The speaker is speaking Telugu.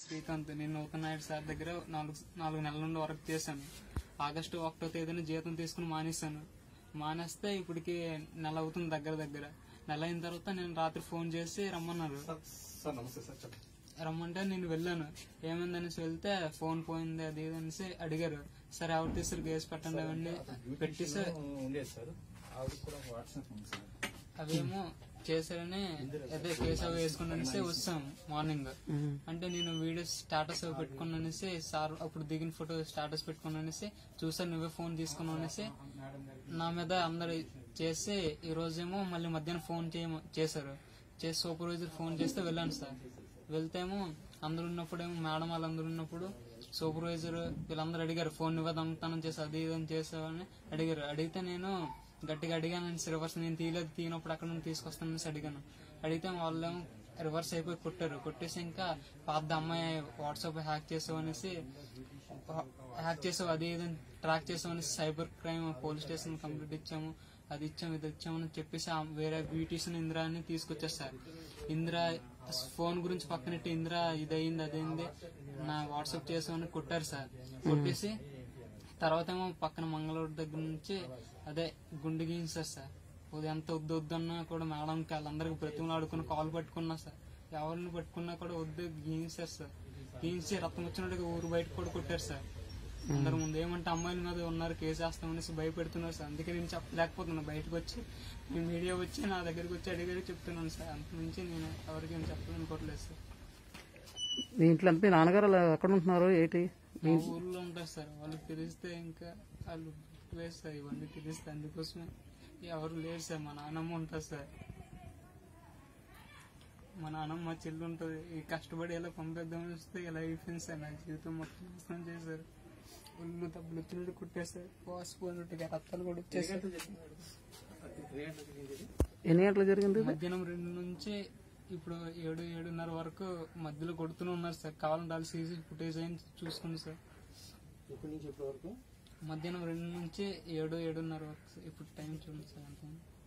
శ్రీకాంత్ నేను నూతన్ నాయుడు సార్ దగ్గర నాలుగు నాలుగు నెలల నుండి వర్క్ చేశాను ఆగస్టు ఒకటో తేదీన జీతం తీసుకుని మానేశాను మానేస్తే ఇప్పటికి నెల అవుతుంది దగ్గర దగ్గర నెల అయిన తర్వాత నేను రాత్రి ఫోన్ చేసి రమ్మన్నారు సార్ నమస్తే సార్ చెప్పండి రమ్మంటే నేను వెళ్ళాను ఏమైందనేసి వెళ్తే ఫోన్ పోయింది అది ఇది అనేసి అడిగారు సరే ఎవరు తీసారు కేసు పెట్టండి అవన్నీ పెట్టి సార్ ఉండేది సార్ ఆవిడ కూడా వాట్సాప్ ఉంది సార్ అవేమో చేశారని అదే కేసు అవి వేసుకుని అనేసి వచ్చాం మార్నింగ్ అంటే నేను వీడియో స్టాటస్ అవి పెట్టుకుని అనేసి సార్ అప్పుడు దిగిన ఫోటో స్టాటస్ పెట్టుకుని అనేసి చూసాను నువ్వే ఫోన్ తీసుకుని అనేసి నా మీద అందరు చేసి ఈ రోజేమో మళ్ళీ మధ్యాహ్నం ఫోన్ చేయమ చేశారు చేసి సూపర్వైజర్ ఫోన్ చేస్తే వెళ్ళాను సార్ వెళ్తేమో అందరు ఉన్నప్పుడేమో మేడం వాళ్ళందరూ ఉన్నప్పుడు సూపర్వైజర్ వీళ్ళందరూ అడిగారు ఫోన్ నువ్వే దొంగతనం చేసి అది ఇది అని చేసావని అడిగారు అడిగితే నేను గట్టిగా అడిగాను రివర్స్ నేను తీయలేదు తీయనప్పుడు అక్కడ నుండి తీసుకొస్తానని అడిగాను అడిగితే వాళ్ళేమో రివర్స్ అయిపోయి కొట్టారు కొట్టేసి ఇంకా పాత అమ్మాయి వాట్సాప్ హ్యాక్ చేసావు అనేసి హ్యాక్ చేసావు అది ఇది ట్రాక్ చేసావు అనేసి cyber crime police station complaint ఇచ్చాము అది ఇచ్చాము ఇది ఇచ్చామని చెప్పేసి ఆ వేరే బ్యూటీషన్ ఇందిరాని తీసుకొచ్చారు సార్ ఇందిరా ఫోన్ గురించి పక్కనెట్టి ఇందిరా ఇదయింది అదైంది నా వాట్సాప్ చేసామని కొట్టారు సార్ కొట్టేసి తర్వాత ఏమో పక్కన మంగళూరు దగ్గర నుంచి అదే గుండె గీయించారు సార్ ఉదయం ఎంత వద్దు వద్దన్నా కూడా మేడంకి వాళ్ళందరికి బ్రతిమలు ఆడుకుని కాల్ పట్టుకున్నా సార్ ఎవరిని పట్టుకున్నా కూడా వద్దు గీయించారు సార్ గీయించి రక్తం వచ్చినట్టుగా ఊరు బయట కూడా కొట్టారు సార్ అందరి ముందు ఏమంటే అమ్మాయిల మీద ఉన్నారు కేసు వేస్తామనేసి భయపెడుతున్నారు సార్ అందుకే నేను చెప్పలేకపోతున్నాను బయటకు వచ్చి మీ మీడియా వచ్చి నా దగ్గరికి వచ్చి అడిగి చెప్తున్నాను సార్ అంత నుంచి నేను ఎవరికి ఏం చెప్పాలనుకోవట్లేదు సార్ మీ ఇంట్లో అంటే మీ నాన్నగారు అలా ఎక్కడ ఉంటున్నారు ఏంటి మా ఊర్లో ఉంటారు సార్ వాళ్ళకి తెలిస్తే ఇంకా వాళ్ళు వేస్తారు ఇవన్నీ తెలిస్తే అందుకోసమే ఎవరు లేరు సార్ మా నాన్నమ్మ ఉంటుంది సార్ మా నాన్నమ్మ మా చెల్లి ఉంటుంది ఈ కష్టపడి ఎలా పంపిద్దామని వస్తే ఇలా అయిపోయింది సార్ నా జీవితం మొత్తం నాశనం చేశారు ఒళ్ళు డబ్బులు వచ్చినట్టు కుట్టేశారు పోసిపోయినట్టుగా రక్తాలు కూడా వచ్చేసారు ఎన్ని గంటలు జరిగింది ఇది? మధ్యాహ్నం రెండు నుంచి ఇప్పుడు ఏడు ఏడున్నర వరకు మధ్యలో కొడుతూనే ఉన్నారు సార్ కావాలంటే వాళ్ళు సీసీ ఫుటేజ్ అయిన చూసుకోండి సార్ ఇప్పటి నుంచి ఇప్పటి వరకు మధ్యాహ్నం రెండు నుంచి ఏడు ఏడున్నర వరకు సార్. ఇప్పుడు టైం చూడండి సార్ ఎంత